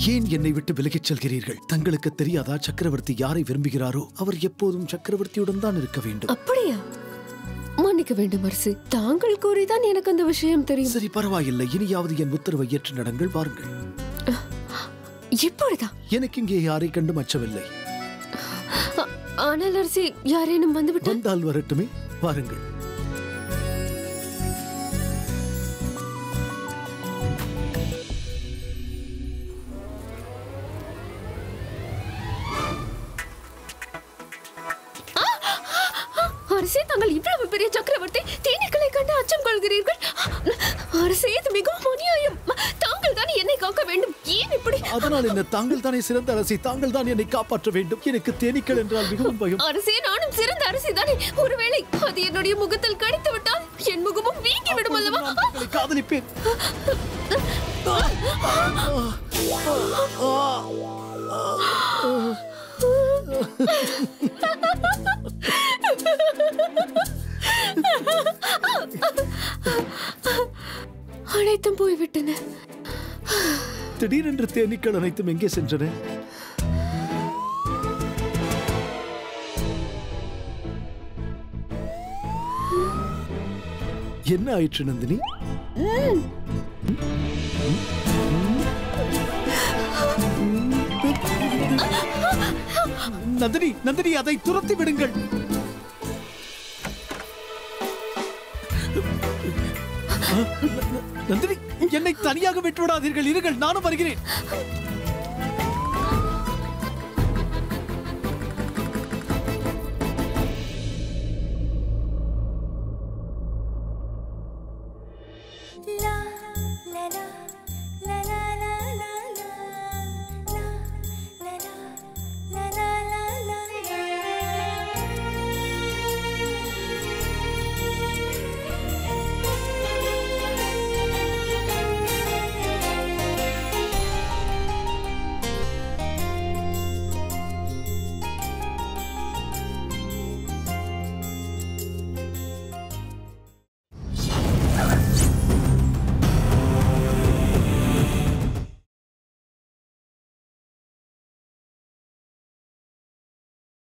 ஏன் என்னை விட்டு விலகிச் செல்கிறீர்கள் தங்களுக்கு தெரியாதா சக்கரவர்த்தி யாரை விரும்புகிறாரோ அவர் எப்போதும் சக்கரவர்த்தியுடன் தான் இருக்க வேண்டும் அப்படியா மன்னிக்க வேண்டும் அரசு தாங்கள் கூறிதான் எனக்கு அந்த விஷயம் தெரியும் சரி பரவாயில்லை இனியாவது என் உத்தரவை ஏற்று நடங்கள் வாருங்கள் இப்படிதான் எனக்கு இங்கே யாரை கண்டும் அச்சமில்லை ஆ- ஆனால் அரசி யாரேனும் வந்துவிட்டால் வந்தால் வரட்டுமே வாருங்கள் அரசே தாங்கள் இவ்வளவு பெரிய சக்கரவர்த்தி தேனீக்களை கண்டு அச்சம் கொள்கிறீர்கள் அரசே இது மிகவும் அநியாயம் தாங்கள் தான் என்னை காக்க வேண்டும் ஏன் இப்படி அதனால் என்ன தாங்கள் தானே சிறந்த அரசி தாங்கள் தான் என்னை காப்பாற்ற வேண்டும் எனக்கு தேனீக்கள் என்றால் மிகவும் பயம் அரசே நானும் சிறந்த அரசி தானே ஒருவேளை அது என்னுடைய முகத்தில் கடித்து விட்டால் என் முகமும் வீங்கி விடும் அல்லவா நான் தங்களை காதலிப்பேன் அனைத்தும் போய்விட்டன திடீரென்று தேனீக்கள் அனைத்தும் எங்கே சென்றன என்ன ஆயிற்று நந்தினி நந்தினி நந்தினி அதை துரத்தி விடுங்கள் நந்தினி என்னை தனியாக விட்டு விடாதீர்கள் இருங்கள் நானும் வருகிறேன்